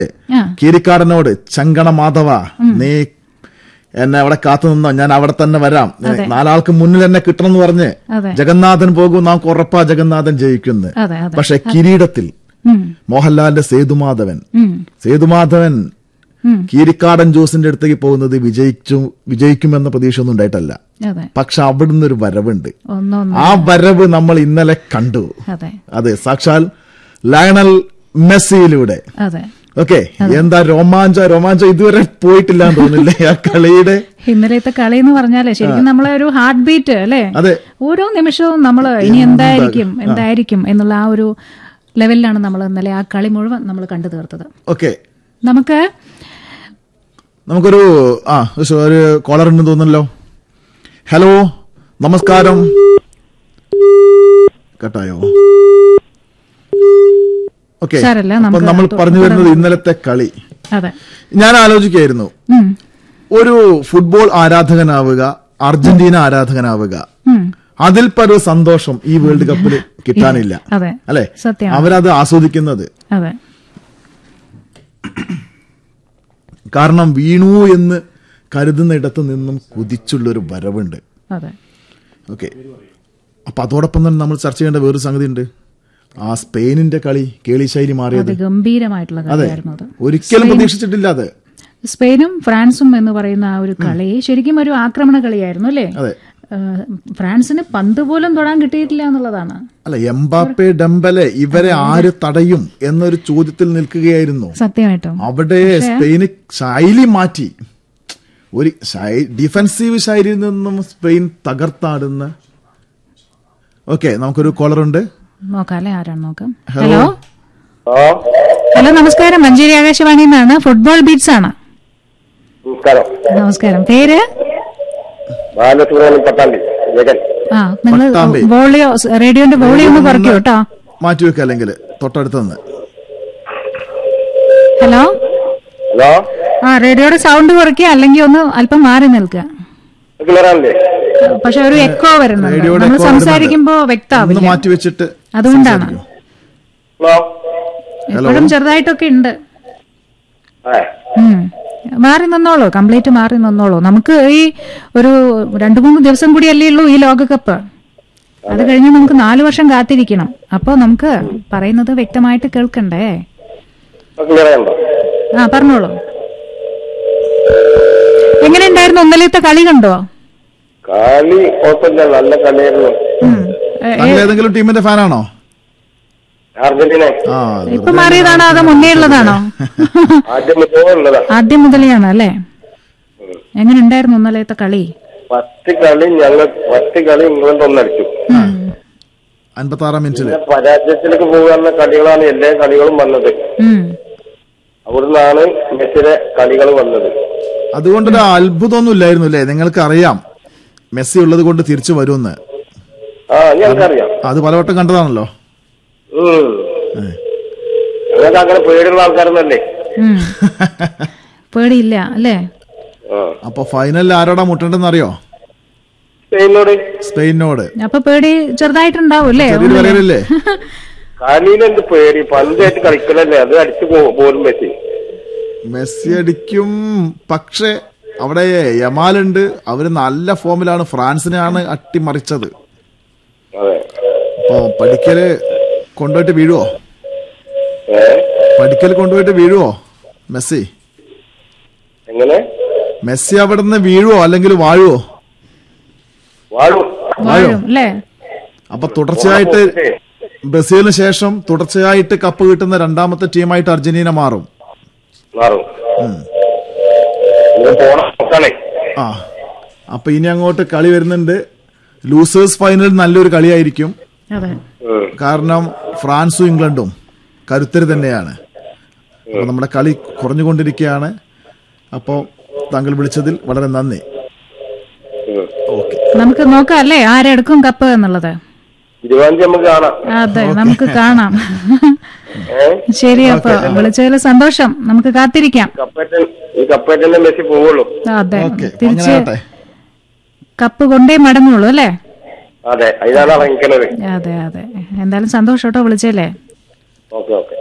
ആ കീരിക്കാടനോട് ചങ്കണ മാധവ നീ എന്നെ അവിടെ കാത്തു നിന്നോ ഞാൻ അവിടെ തന്നെ വരാം നാലാൾക്ക് മുന്നിൽ എന്നെ കിട്ടണം എന്ന് പറഞ്ഞ് അതെ ജഗന്നാഥൻ പോകും നമുക്ക് ഉറപ്പാ ജഗന്നാഥൻ ജയിക്കുന്നു അതെ അതെ പക്ഷെ കിരീടത്തിൽ ഉം, മോഹൻലാലിന്റെ സേതുമാധവൻ ഉം, സേതുമാധവൻ ഉം. കീരിക്കാടൻ ജോസിന്റെ അടുത്തേക്ക് പോകുന്നത് വിജയിച്ചു വിജയിക്കുമെന്ന പ്രതീക്ഷ ഒന്നും ഉണ്ടായിട്ടല്ല അതെ പക്ഷെ അവിടുന്ന് ഒരു വരവുണ്ട് ഒന്നൊന്ന് ആ വരവ് നമ്മൾ ഇന്നലെ കണ്ടു അതെ അതെ സാക്ഷാൽ ലയണൽ മെസ്സിയിലൂടെ അതെ ഓക്കെ എന്താ രോമാഞ്ച രോമാഞ്ചം ഇതുവരെ പോയിട്ടില്ല എന്ന് തോന്നില്ലേ ആ കളിയുടെ ഇന്നലത്തെ കളി എന്ന് പറഞ്ഞാലേ ശരിക്കും നമ്മളെ ഒരു ഹാർട്ട് ബീറ്റ് അല്ലേ അതെ ഓരോ നിമിഷവും നമ്മൾ ഇനി എന്തായിരിക്കും എന്തായിരിക്കും എന്നുള്ള ആ ഒരു ലെവലിലാണ് നമ്മൾ ഇന്നലെ ആ കളി മുഴുവൻ നമ്മൾ കണ്ടു തീർത്തത് ഓക്കെ നമുക്ക് നമുക്കൊരു ആ ഒരു- ഒരു കോളർ ഉണ്ടെന്ന് തോന്നുന്നല്ലോ ഹലോ നമസ്കാരം കേട്ടായോ ഓക്കെ സാരമില്ല, അപ്പൊ നമുക്ക് നമ്മൾ തു- പറഞ്ഞു വരുന്നത് ഇന്നലത്തെ കളി അതെ ഞാൻ ആലോചിക്കായിരുന്നു ഉം, ഒരു ഫുട്ബോൾ ആരാധകനാവുക അർജന്റീന ആരാധകനാവുക ഉം, അതിൽ പല സന്തോഷം ഈ വേൾഡ് കപ്പിൽ കിട്ടാനില്ല അതെ അല്ലെ സത്യം അവരത് ആസ്വദിക്കുന്നത് അതെ കാരണം വീണു എന്ന് കരുതുന്ന ഇടത്ത് നിന്നും കുതിച്ചുള്ളൊരു വരവുണ്ട് അതെ ഓക്കെ അപ്പൊ അതോടൊപ്പം തന്നെ നമ്മൾ ചർച്ച ചെയ്യേണ്ട വേറൊരു സംഗതി ഉണ്ട് ആ സ്പെയിനിന്റെ കളി കേളിശൈലി മാറിയത് അത് ഗംഭീരമായിട്ടുള്ള അതെ കളിയായിരുന്നു അത് ഒരിക്കലും പ്രതീക്ഷിച്ചിട്ടില്ല അത് സ്പെയിനും ഫ്രാൻസും എന്ന് പറയുന്ന ആ ഒരു കളി ശരിക്കും ഒരു ആക്രമണ കളിയായിരുന്നു അല്ലേ അതെ ഏഹ്, ഫ്രാൻസിന് പന്ത് പോലും തൊടാൻ കിട്ടിയിട്ടില്ല എന്നുള്ളതാണ് അല്ല എംബാപ്പെ ഡംബലെ ഇവരെ ആര് തടയും എന്നൊരു ചോദ്യത്തിൽ നിൽക്കുകയായിരുന്നു സത്യമായിട്ടും അവിടെ സ്പെയിന് ശൈലി മാറ്റി ഒരു ശൈ- ഡിഫൻസീവ് ശൈലിയിൽ നിന്നും സ്പെയിൻ തകർത്താടുന്ന ഓക്കെ നമുക്കൊരു കോളർ ഉണ്ട് നോക്കാം അല്ലേ ആരാണ് നോക്കാം ഹലോ. ഹലോ ആ ഹലോ നമസ്കാരം മഞ്ചേരി ആകാശവാണിയിൽ നിന്നാണ് ഫുട്ബോൾ ബീറ്റ്സ് ആണ് നമസ്കാരം നമസ്കാരം പേര് ബാലസുബ്രഹ്മണ്യം പട്ടാമ്പി ജഗൻ ആ നിങ്ങൾ പട്ടാമ്പി. വോളിയോ റേഡിയോന്റെ വോളിയോ ഒന്ന് കുറയ്ക്കൂ കേട്ടോ മാറ്റി വെക്കുക അല്ലെങ്കിൽ തൊട്ടടുത്ത് നിന്ന് ഹലോ ഹലോ ആ റേഡിയോയുടെ സൗണ്ട് കുറയ്ക്കുക അല്ലെങ്കിൽ ഒന്ന് അല്പം മാറി നിൽക്കുക ക്ലിയർ ആണല്ലേ പക്ഷെ ഒരു എക്കോ വരുന്നുണ്ട് റേഡിയോയുടെ നമ്മൾ echo സംസാരിക്കുമ്പോ ഒന്ന് വ്യക്തമാവില്ല മാറ്റി വെച്ചിട്ട് അതുകൊണ്ടാണ് സംസാരിക്കൂ. ഹലോ എപ്പോഴും ചെറുതായിട്ടൊക്കെ ഉണ്ട് ആ ഉം. മാറി നിന്നോളൂ കംപ്ലീറ്റ് മാറി നിന്നോളൂ നമുക്ക് ഈ ഒരു രണ്ടു മൂന്ന് ദിവസം കൂടിയല്ലേ ഉള്ളൂ ഈ ലോകകപ്പ് അത് കഴിഞ്ഞ് നമുക്ക് നാലു വർഷം കാത്തിരിക്കണം അപ്പോ നമുക്ക് പറയുന്നത് വ്യക്തമായിട്ട് കേൾക്കണ്ടേ ക്ലിയർ ആണല്ലോ ആ പറഞ്ഞോളൂ എങ്ങനെ ഉണ്ടായിരുന്നു ഒന്നലത്തെ കളി കണ്ടോ കളി കുഴപ്പമില്ല നല്ല കളിയായിരുന്നു ഉം. ഏ, താങ്കൾ ഏതെങ്കിലും ടീമിന്റെ ഫാനാണോ അർജന്റീന ആ ഇപ്പൊ മാറിയതാണോ അതോ മുന്നേ ഉള്ളതാണോ ആദ്യം മുതലേ ഉള്ളതാ ആദ്യം മുതലെയാണ് അല്ലേ എങ്ങനെ ഉണ്ടായിരുന്നു ഒന്നലത്തെ കളി ഫസ്റ്റ് കളി ഞങ്ങൾ ഫസ്റ്റ് കളി ഇംഗ്ലണ്ട് ഒന്നടിച്ചു അൻപത്തി ആറാം മിനിറ്റില് പിന്നെ പരാജയത്തിലേക്ക് പോകുന്ന കളികളാണ് എല്ലാ കളികളും വന്നത് ഉം. അവിടുന്നാണ് മെസ്സിയുടെ കളികൾ വന്നത് അതുകൊണ്ടൊരു അത്ഭുതമൊന്നും ഇല്ലായിരുന്നു അല്ലേ നിങ്ങൾക്ക് അറിയാം മെസ്സി ഉള്ളത് കൊണ്ട് തിരിച്ചു വരുമെന്ന് ആ ഞങ്ങൾക്കറിയാം അത് പലവട്ടം കണ്ടതാണല്ലോ ഉം ഞങ്ങൾക്ക് അങ്ങനെ പേടിയുള്ള ആൾക്കാരൊന്നല്ലേ ഉം. പേടിയില്ല അല്ലേ ആ അപ്പൊ ഫൈനലിൽ ആരോടാ മുട്ടേണ്ടെന്ന് അറിയോ സ്പെയിനോട് സ്പെയിനോട് അപ്പൊ പേടി ചെറുതായിട്ടുണ്ടാവും അല്ലേ ചെറിയൊരു വരയിലല്ലേ കളിയിലെന്ത് പേടി പന്തായിട്ട് കളിക്കലല്ലേ അത് അടിച്ചു പോ- പോരും മെസ്സി മെസ്സി അടിക്കും പക്ഷേ അവിടെ യമാലുണ്ട് അവര് നല്ല ഫോമിലാണ് ഫ്രാൻസിനെയാണ് അട്ടിമറിച്ചത് അതെ അപ്പൊ പഠിക്കല് കൊണ്ടുപോയിട്ട് വീഴുവോ ഏ പഠിക്കൽ കൊണ്ടുപോയിട്ട് വീഴുവോ മെസ്സി എങ്ങനെ മെസ്സി അവിടെ നിന്ന് വീഴുവോ അല്ലെങ്കിൽ വാഴുവോ വാഴും വാഴും അല്ലേ അപ്പൊ തുടർച്ചയായിട്ട് ബ്രസീലിന് ശേഷം തുടർച്ചയായിട്ട് കപ്പ് കിട്ടുന്ന രണ്ടാമത്തെ ടീമായിട്ട് അർജന്റീന മാറും മാറും ഇത് പോണ നോക്കാണേ ആ അപ്പൊ ഇനി അങ്ങോട്ട് കളി വരുന്നുണ്ട് ലൂസേഴ്സ് ഫൈനൽ നല്ലൊരു കളിയായിരിക്കും അതെ ഉം. കാരണം ഫ്രാൻസും ഇംഗ്ലണ്ടും കരുത്തര് തന്നെയാണ് അപ്പൊ നമ്മുടെ കളി കുറഞ്ഞുകൊണ്ടിരിക്കുകയാണ് അപ്പോൾ താങ്കൾ വിളിച്ചതിൽ വളരെ നന്ദി ഉം. ഓക്കെ നമുക്ക് നോക്കാം അല്ലേ ആരെടുക്കും കപ്പ് എന്നുള്ളത് ഇരുപതാം തീയതി നമുക്ക് കാണാം അതെ നമുക്ക് കാണാം ഏ ശരി അപ്പൊ വിളിച്ചതിൽ സന്തോഷം നമുക്ക് കാത്തിരിക്കാം കപ്പേറ്റൻ ഈ കപ്പേറ്റന്റെ മെസ്സി പോവുള്ളൂ അതെ ഓക്കെ തിരിച്ച് അങ്ങനെ ആട്ടെ കപ്പ് കൊണ്ടേ മടങ്ങുള്ളൂ അല്ലേ അതെ അതിനാണ് ഇറങ്ങിക്കണത് അതെ അതെ എന്തായാലും സന്തോഷം കേട്ടോ വിളിച്ചല്ലേ ഓക്കെ ഓക്കെ